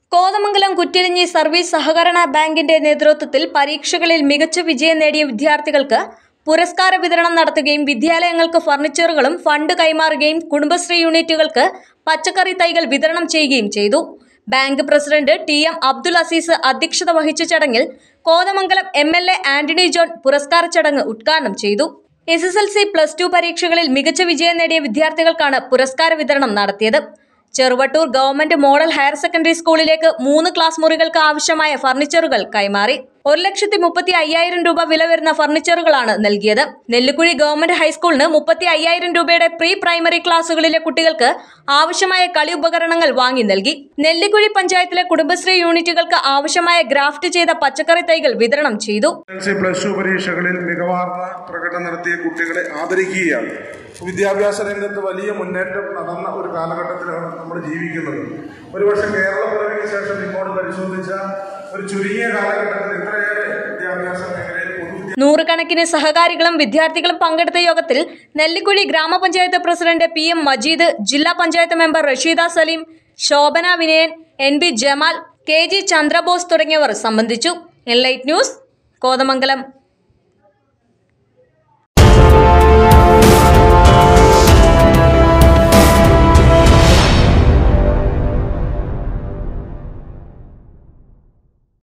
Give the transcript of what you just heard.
Kothamangalam കുറ്റിലിഞ്ഞി service സഹകരണ ബാങ്കിന്റെ നേതൃത്വത്തിൽ പരീക്ഷകളിൽ മികച്ച വിജയം നേടിയ വിദ്യാർത്ഥികൾക്ക് പുരസ്കാര വിതരണം നടത്തുകയും വിദ്യാലയങ്ങൾക്ക് ഫർണിച്ചറുകളും ഫണ്ട് കൈമാറുകയും കുടുംബശ്രീ യൂണിറ്റുകൾക്ക് പച്ചക്കറി തൈകൾ വിതരണം ചെയ്യുകയും ചെയ്തു bank president T M Abdul Aziz അധ്യക്ഷത വഹിച്ച ചടങ്ങിൽ Kothamangalam M L A Antony John പുരസ്കാര ചടങ്ങ് ഉദ്ഘാടനം ചെയ്തു S S L C plus two പരീക്ഷകളിൽ മികച്ച വിജയം നേടിയ വിദ്യാർത്ഥികൾക്കാണ് പുരസ്കാര വിതരണം നടത്തിയത് Cheruvattoor government model higher secondary സ്കൂളിലേക്ക് മൂന്ന് ക്ലാസ് മുറികൾക്ക് ആവശ്യമായ ഫർണിച്ചറുകൾ കൈമാറി ഒരു ലക്ഷത്തി മുപ്പത്തി അയ്യായിരം രൂപ വില വരുന്ന ഫർണിച്ചറുകളാണ് നൽകിയത് നെല്ലിക്കുഴി ഗവൺമെന്റ് ഹൈസ്കൂളിന് മുപ്പത്തി അയ്യായിരം രൂപയുടെ പ്രീ പ്രൈമറി ക്ലാസുകളിലെ കുട്ടികൾക്ക് ആവശ്യമായ കളി ഉപകരണങ്ങൾ വാങ്ങി നൽകി നെല്ലിക്കുഴി പഞ്ചായത്തിലെ കുടുംബശ്രീ യൂണിറ്റുകൾക്ക് ആവശ്യമായ ഗ്രാഫ്റ്റ് ചെയ്ത പച്ചക്കറി തൈകൾ വിതരണം ചെയ്തു എൽ സി പ്ലസ് ടു പരീക്ഷകളിൽ മികവാർന്ന പ്രകടനം നടത്തിയ കുട്ടികളെ ആദരിക്കുകയാണ് വിദ്യാഭ്യാസ രംഗത്ത് വലിയ മുന്നേറ്റം നടന്ന ഒരു കാലഘട്ടത്തിലാണ് നമ്മൾ ജീവിക്കുന്നത് ഒരുപക്ഷെ കേരള പിറവിക്ക് ശേഷം ഇങ്ങോട്ട് പരിശോധിച്ച ഒരു ചുരുങ്ങിയ കാലഘട്ടത്തിൽ ഇത്രയേറെ വിദ്യാഭ്യാസ മേഖലയിൽ പൊതു നൂറുകണക്കിന് സഹകാരികളും വിദ്യാർത്ഥികളും പങ്കെടുത്ത യോഗത്തിൽ നെല്ലിക്കുഴി ഗ്രാമപഞ്ചായത്ത് പ്രസിഡന്റ് പി എം മജീദ് ജില്ലാ panchayat member Rasheeda Saleem Shobhana Vinayan N B Jamal K G Chandrabose തുടങ്ങിയവർ സംബന്ധിച്ചു എൻലൈറ്റ് ന്യൂസ് കോതമംഗലം